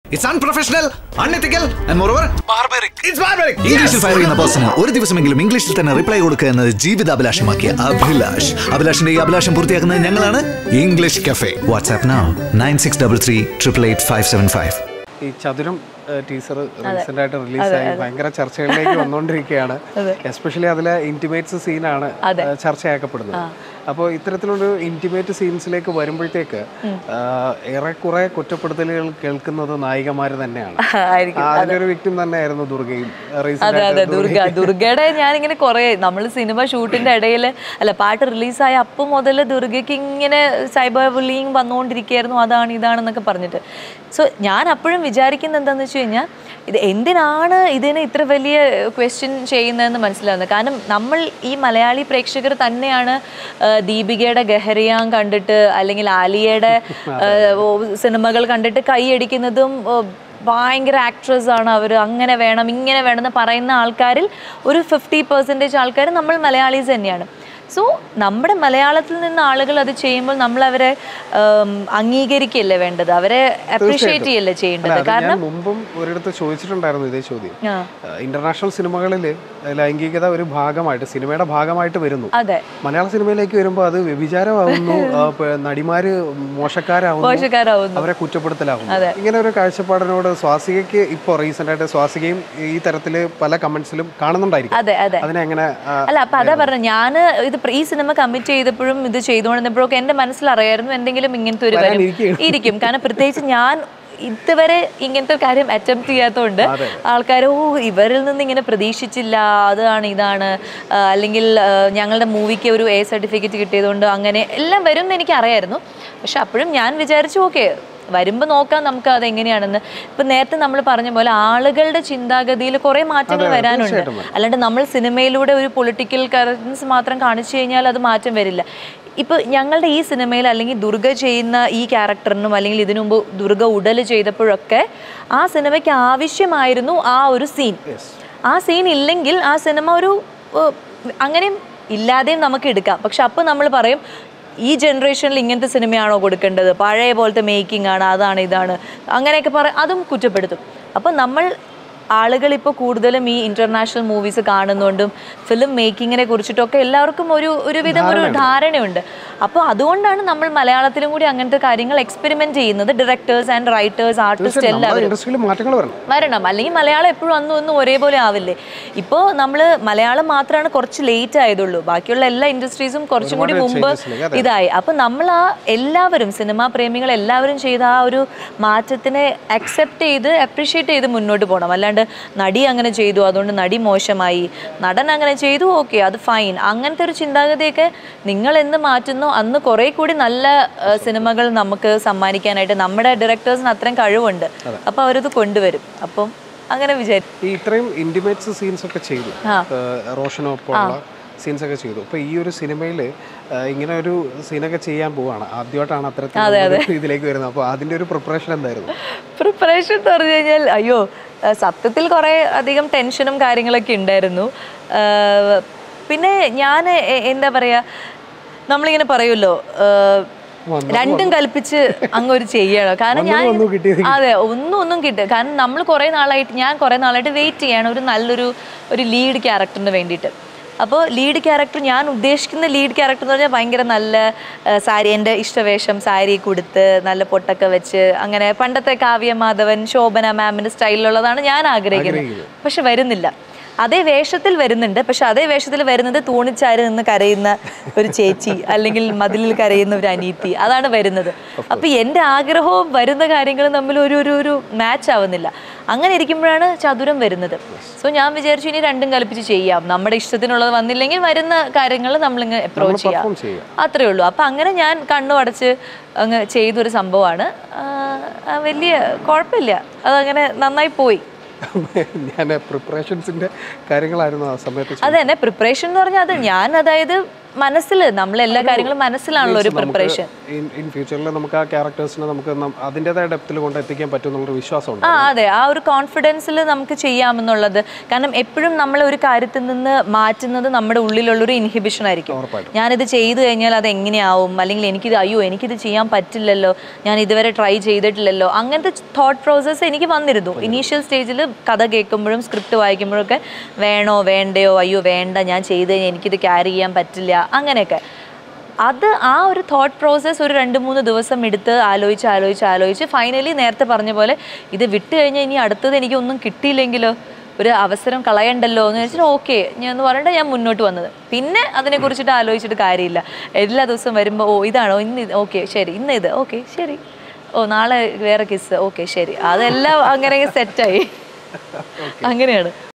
It's unprofessional, unethical, and moreover, barbaric. It's barbaric. ഇംഗ്ലീഷിൽ fire ചെയ്യുന്ന പേഴ്സണ് ഒരു ദിവസമെങ്കിലും ഇംഗ്ലീഷിൽ തന്നെ റിപ്ലൈ കൊടുക്കുക എന്നത് ജീവിതാഭിലാഷമാക്കിയ അഭിലാഷ് അഭിലാഷിന്റെ ഈ അഭിലാഷം പൂർത്തിയാക്കുന്നത് ഞങ്ങളാണ് English cafe WhatsApp now nine six double three triple eight five seven five ഈ ചതുരം ടീസർ റീസെന്റ് ആയിട്ട് റിലീസായി ഭയങ്കര ചർച്ചകളിലേക്ക് വന്നുകൊണ്ടിരിക്കുകയാണ് എസ്പെഷ്യലി അതിലെ ഇന്റിമേറ്റ്സ് സീനാണ് ചർച്ചയാക്കപ്പെടുന്നത് അപ്പോൾ ഇത്തരത്തിലൊരു ഇന്റിമേറ്റ് സീൻസിലേക്ക് വരുമ്പോഴത്തേക്ക് ആ, ഏറെക്കുറെ കുറ്റപ്പെടുത്തലുകൾ കേൾക്കുന്നത് നായികമാർ തന്നെയാണ് ആയിരിക്കും ആ, അതിന്റെ ഒരു വ്യക്തിം തന്നെയായിരുന്നു ദുർഗയും റീസെന്റ് അതെ അതെ ആയിട്ട് ദുർഗ ദുർഗയുടെ ഞാനിങ്ങനെ കുറേ നമ്മൾ സിനിമ ഷൂട്ടിന്റെ ഇടയിൽ അല്ല പാട്ട് റിലീസായ അപ്പം മുതൽ ദുർഗയ്ക്ക് ഇങ്ങനെ സൈബർ ബുള്ളിങ് വന്നുകൊണ്ടിരിക്കുകയായിരുന്നു അതാണ് ഇതാണെന്നൊക്കെ പറഞ്ഞിട്ട് സോ ഞാൻ അപ്പോഴും വിചാരിക്കുന്നത് എന്താണെന്ന് വെച്ച് കഴിഞ്ഞാൽ ഇത് എന്തിനാണ് ഇതിന് ഇത്ര വലിയ ക്വസ്റ്റ്യൻ ചെയ്യുന്നതെന്ന് മനസ്സിലാവുന്നത് കാരണം നമ്മൾ ഈ മലയാളി പ്രേക്ഷകർ തന്നെയാണ് ആ, ദീപികയുടെ ഗഹരിയാം കണ്ടിട്ട് അല്ലെങ്കിൽ ആലിയയുടെ ആ, ഓ, സിനിമകൾ കണ്ടിട്ട് കൈയടിക്കുന്നതും ഓ, ഭയങ്കര ആക്ട്രസ് ആണ് അവർ അങ്ങനെ വേണം ഇങ്ങനെ വേണം എന്ന് പറയുന്ന ആൾക്കാരിൽ ഒരു ഫിഫ്റ്റി പെർസെൻറ്റേജ് ആൾക്കാർ നമ്മൾ മലയാളീസ് തന്നെയാണ് സോ നമ്മുടെ മലയാളത്തിൽ നിന്ന് ആളുകൾ അത് ചെയ്യുമ്പോൾ നമ്മൾ അവരെ ഉം, അംഗീകരിക്കുകയല്ലേ വേണ്ടത് അവരെ അപ്രീഷിയേറ്റ് ചെയ്യല്ലേ ചെയ്യേണ്ടത് അല്ല, അത് കാരണം ഞാൻ മുമ്പും ഒരിടത്ത് ചോദിച്ചിട്ടുണ്ടായിരുന്നു ഇതേ ചോദ്യം ആ, ഇന്റർനാഷണൽ സിനിമകളിൽ ലൈംഗികത ഒരു ഭാഗമായിട്ട് സിനിമയുടെ ഭാഗമായിട്ട് വരുന്നു അതെ മലയാള സിനിമയിലേക്ക് വരുമ്പോൾ അത് വ്യഭിചാരമാവുന്നു ആ, പ- നടിമാര് മോശക്കാരാവുന്നു പോഷകാരാവുന്നു അവരെ കുറ്റപ്പെടുത്തലാകുന്നു ഇങ്ങനെ ഒരു കാഴ്ചപ്പാടിനോട് സ്വാസികയ്ക്ക് ഇപ്പോൾ റീസെന്റ് ആയിട്ട് സ്വാസികയും ഈ തരത്തില് പല കമന്റ്സിലും കാണുന്നുണ്ടായിരിക്കും അതെ അതെ അതിനെ എങ്ങനെ ആ, അല്ല അപ്പൊ അതാ പറഞ്ഞ ഞാൻ ഇത് പ്ര- ഈ സിനിമ കമ്മിറ്റ് ചെയ്തപ്പോഴും ഇത് ചെയ്തുകൊണ്ടിരുന്നപ്പോഴൊക്കെ എന്റെ മനസ്സിൽ അറിയായിരുന്നു എന്തെങ്കിലും ഇങ്ങനത്തെ ഒരു വരും വരാനിരിക്കുകയാണ്. ഇരിക്കും കാരണം പ്രത്യേകിച്ച് ഞാൻ ഇതുവരെ ഇങ്ങനത്തെ ഒരു കാര്യം അറ്റംപ്റ്റ് ചെയ്യാത്തതുകൊണ്ട് ആൾക്കാർ ഓ ഇവരിൽ നിന്ന് ഇങ്ങനെ പ്രതീക്ഷിച്ചില്ല അതാണ് ഇതാണ് ആ, അല്ലെങ്കിൽ ആ, ഞങ്ങളുടെ മൂവിക്ക് ഒരു എ സർട്ടിഫിക്കറ്റ് കിട്ടിയതുകൊണ്ട് അങ്ങനെ എല്ലാം വരും എന്ന് എനിക്ക് അറിയായിരുന്നു പക്ഷെ അപ്പോഴും ഞാൻ വിചാരിച്ചു ഓക്കെ വരുമ്പോൾ നോക്കാം നമുക്ക് അത് എങ്ങനെയാണെന്ന് ഇപ്പൊ നേരത്തെ നമ്മൾ പറഞ്ഞ പോലെ ആളുകളുടെ ചിന്താഗതിയിൽ കുറെ മാറ്റങ്ങൾ വരാനുണ്ട് അല്ലാണ്ട് നമ്മൾ സിനിമയിലൂടെ ഒരു പൊളിറ്റിക്കൽ കറൻസ് മാത്രം കാണിച്ചു കഴിഞ്ഞാൽ അത് മാറ്റം വരില്ല ഇപ്പൊ ഞങ്ങളുടെ ഈ സിനിമയിൽ അല്ലെങ്കിൽ ദുർഗ ചെയ്യുന്ന ഈ ക്യാരക്ടറിനും അല്ലെങ്കിൽ ഇതിനു മുമ്പ് ദുർഗ ഉടൽ ചെയ്തപ്പോഴൊക്കെ ആ സിനിമയ്ക്ക് ആവശ്യമായിരുന്നു ആ ഒരു സീൻ ആ സീൻ ഇല്ലെങ്കിൽ ആ സിനിമ ഒരു ഏഹ്, അങ്ങനെയും ഇല്ലാതെയും നമുക്ക് എടുക്കാം പക്ഷെ അപ്പോൾ നമ്മൾ പറയും ഈ ജനറേഷനിൽ ഇങ്ങനത്തെ സിനിമയാണോ കൊടുക്കേണ്ടത് പഴയ പോലത്തെ മേക്കിംഗ് ആണ് അതാണ് ഇതാണ് അങ്ങനെയൊക്കെ പറ അതും കുറ്റപ്പെടുത്തും അപ്പം നമ്മൾ ആളുകൾ ഇപ്പോൾ കൂടുതലും ഈ ഇന്റർനാഷണൽ മൂവീസ് കാണുന്നതുകൊണ്ടും ഫിലിം മേക്കിങ്ങിനെ കുറിച്ചിട്ടൊക്കെ എല്ലാവർക്കും ഒരു ഒരുവിധം ഒരു ധാരണയുണ്ട് അപ്പോൾ അതുകൊണ്ടാണ് നമ്മൾ മലയാളത്തിലും കൂടി അങ്ങനത്തെ കാര്യങ്ങൾ എക്സ്പെരിമെന്റ് ചെയ്യുന്നത് ഡയറക്ടേഴ്സ് ആൻഡ് റൈറ്റേഴ്സ് ആർട്ടിസ്റ്റ് നമ്മുടെ എല്ലാവരും ഇൻഡസ്ട്രിയിൽ മാറ്റങ്ങൾ വരണം വരണം അല്ലെങ്കിൽ മലയാളം എപ്പോഴും അന്നും ഒന്നും ഒരേപോലെ ആവില്ലേ ഇപ്പോൾ നമ്മൾ മലയാളം മാത്രമാണ് കുറച്ച് ലേറ്റ് ആയതുള്ളൂ ബാക്കിയുള്ള എല്ലാ ഇൻഡസ്ട്രീസും കുറച്ചും കൂടി മുമ്പ് ഇതായി അപ്പം നമ്മൾ ആ എല്ലാവരും സിനിമാ പ്രേമികൾ എല്ലാവരും ചെയ്ത ആ ഒരു മാറ്റത്തിനെ അക്സെപ്റ്റ് ചെയ്ത് അപ്രീഷിയേറ്റ് ചെയ്ത് മുന്നോട്ട് പോകണം അല്ലാണ്ട് നടി അങ്ങനെ ചെയ്തു അതുകൊണ്ട് നടി മോശമായി നടൻ അങ്ങനെ ചെയ്തു ഓക്കെ അത് ഫൈൻ അങ്ങനത്തെ ഒരു ചിന്താഗതിയൊക്കെ നിങ്ങൾ എന്ന് മാറ്റുന്നു അന്ന് കുറെ കൂടി നല്ല ആ, സിനിമകൾ നമുക്ക് സമ്മാനിക്കാനായിട്ട് നമ്മുടെ ഡയറക്ടേഴ്സിന് അത്രയും കഴിവുണ്ട് അപ്പോൾ അവരത് കൊണ്ടുവരും അപ്പം അങ്ങനെ വിചാരിക്കും ഈ ഇത്രയും ഇന്റിമേറ്റ്സ് സീൻസ് ഒക്കെ ചെയ്തു ആ. റോഷനൊപ്പമുള്ള സീൻസ് ഒക്കെ ചെയ്തു അപ്പൊ ഈ ഒരു സിനിമയിൽ ഇങ്ങനെ ഒരു സീനൊക്കെ ചെയ്യാൻ പോവാണ് ആദ്യമായിട്ടാണ് അത്തരത്തിൽ ഇതിലേക്ക് വരുന്നത് അപ്പോൾ അതിന്റെ ഒരു പ്രിപ്പറേഷൻ എന്തായിരുന്നു പ്രിപ്പറേഷൻ എന്ന് പറഞ്ഞു കഴിഞ്ഞാൽ അയ്യോ ആ, സത്യത്തിൽ കുറേ അധികം ടെൻഷനും കാര്യങ്ങളൊക്കെ ഉണ്ടായിരുന്നു ആ, പിന്നെ ഞാൻ എന്താ പറയുക നമ്മളിങ്ങനെ പറയുമല്ലോ ആ, രണ്ടും കൽപ്പിച്ച് അങ്ങ് ഒരു ചെയ്യണം കാരണം ഞാൻ ഒന്നും കിട്ടിയത് അതെ ഒന്നും ഒന്നും കിട്ടുക കാരണം നമ്മൾ കുറേ നാളായിട്ട് ഞാൻ കുറേ നാളായിട്ട് വെയിറ്റ് ചെയ്യാണ് ഒരു നല്ലൊരു ഒരു ലീഡ് ക്യാരക്ടറിന് വേണ്ടിയിട്ട് അപ്പോൾ ലീഡ് ക്യാരക്ടർ ഞാൻ ഉദ്ദേശിക്കുന്ന ലീഡ് ക്യാരക്ടർ എന്ന് പറഞ്ഞാൽ ഭയങ്കര നല്ല ആ, സാരി എൻ്റെ ഇഷ്ടവേഷം സാരി കൊടുത്ത് നല്ല പൊട്ടൊക്കെ വെച്ച് അങ്ങനെ പണ്ടത്തെ കാവ്യ മാധവൻ ശോഭന മാമിൻ്റെ സ്റ്റൈലിലുള്ളതാണ് ഞാൻ ആഗ്രഹിക്കുന്നത് പക്ഷെ വരുന്നില്ല അതേ വേഷത്തിൽ വരുന്നുണ്ട് പക്ഷെ അതേ വേഷത്തിൽ വരുന്നത് തൂണിച്ചാരി നിന്ന് കരയുന്ന ഒരു ചേച്ചി അല്ലെങ്കിൽ മതിലിൽ കരയുന്ന ഒരു അനീത്തി അതാണ് വരുന്നത് അപ്പൊ എൻ്റെ ആഗ്രഹവും വരുന്ന കാര്യങ്ങളും തമ്മിൽ ഒരു ഒരു ഒരു മാച്ച് ആവുന്നില്ല അങ്ങനെ ഇരിക്കുമ്പോഴാണ് ചതുരം വരുന്നത് സോ ഞാൻ വിചാരിച്ചു ഇനി രണ്ടും കൽപ്പിച്ച് ചെയ്യാം നമ്മുടെ ഇഷ്ടത്തിനുള്ളത് വന്നില്ലെങ്കിൽ വരുന്ന കാര്യങ്ങൾ നമ്മളിങ്ങ് അപ്രോച്ച് ചെയ്യാം perform ചെയ്യാം. അത്രേ ഉള്ളൂ അപ്പം അങ്ങനെ ഞാൻ കണ്ണു അടച്ച് അങ്ങ് ചെയ്തൊരു സംഭവമാണ് ആ, ആ, വലിയ കുഴപ്പമില്ല അതങ്ങനെ നന്നായി പോയി ഞാൻ പ്രിപ്പറേഷൻസിന്റെ കാര്യങ്ങളായിരുന്നു ആ സമയത്ത് അത് തന്നെ പ്രിപ്പറേഷൻ എന്ന് പറഞ്ഞാൽ അത് ഞാൻ അതായത് മനസ്സിൽ നമ്മൾ എല്ലാ കാര്യങ്ങളും മനസ്സിലാണല്ലോ ഒരു പ്രിപ്പറേഷൻ ഇൻ ഫ്യൂച്ചറിൽ നമുക്ക് ആ ക്യാരക്ടേഴ്സിനെ നമുക്ക് നം- അതിൻ്റെതായ ഡെപ്തിൽ കൊണ്ട് എത്തിക്കാൻ പറ്റും എന്നുള്ളൊരു വിശ്വാസമുണ്ട് ആ അതെ ആ ഒരു കോൺഫിഡൻസിൽ നമുക്ക് ചെയ്യാമെന്നുള്ളത് കാരണം എപ്പോഴും നമ്മളെ ഒരു കാര്യത്തിൽ നിന്ന് മാറ്റുന്നത് നമ്മുടെ ഉള്ളിലുള്ളൊരു ഇൻഹിബിഷൻ ആയിരിക്കും ഞാനിത് ചെയ്തു കഴിഞ്ഞാൽ അത് എങ്ങനെയാവും അല്ലെങ്കിൽ എനിക്കിത് അയ്യോ എനിക്കിത് ചെയ്യാൻ പറ്റില്ലല്ലോ ഞാൻ ഇതുവരെ ട്രൈ ചെയ്തിട്ടില്ലല്ലോ അങ്ങനത്തെ തോട്ട് പ്രോസസ്സ് എനിക്ക് വന്നിരുന്നു ഇനീഷ്യൽ സ്റ്റേജിൽ കഥ കേൾക്കുമ്പോഴും സ്ക്രിപ്റ്റ് വായിക്കുമ്പോഴൊക്കെ വേണോ വേണ്ടയോ അയ്യോ വേണ്ട ഞാൻ ചെയ്ത് കഴിഞ്ഞാൽ എനിക്കിത് ക്യാരി ചെയ്യാൻ പറ്റില്ല അങ്ങനെയൊക്കെ അത് ആ ഒരു തോട്ട് പ്രോസസ്സ് ഒരു രണ്ട് മൂന്ന് ദിവസം എടുത്ത് ആലോചിച്ച് ആലോചിച്ച് ആലോചിച്ച് ഫൈനലി നേരത്തെ പറഞ്ഞ പോലെ ഇത് വിട്ട് കഴിഞ്ഞാൽ ഇനി അടുത്തത് എനിക്കൊന്നും കിട്ടിയില്ലെങ്കിലോ ഒരു അവസരം കളയണ്ടല്ലോ എന്ന് വെച്ചിട്ട് ഓക്കെ ഞാൻ എന്ന് പറഞ്ഞിട്ട് ഞാൻ മുന്നോട്ട് വന്നത് പിന്നെ അതിനെ കുറിച്ചിട്ട് ആലോചിച്ചിട്ട് കാര്യമില്ല എല്ലാ ദിവസവും വരുമ്പോൾ ഓ ഇതാണോ ഇന്ന് ഓക്കെ ശരി ഇന്ന് ഇത് ഓക്കെ ശരി ഓ നാളെ വേറെ കിസ് ഓക്കെ ശരി അതെല്ലാം അങ്ങനെ സെറ്റായി അങ്ങനെയാണ്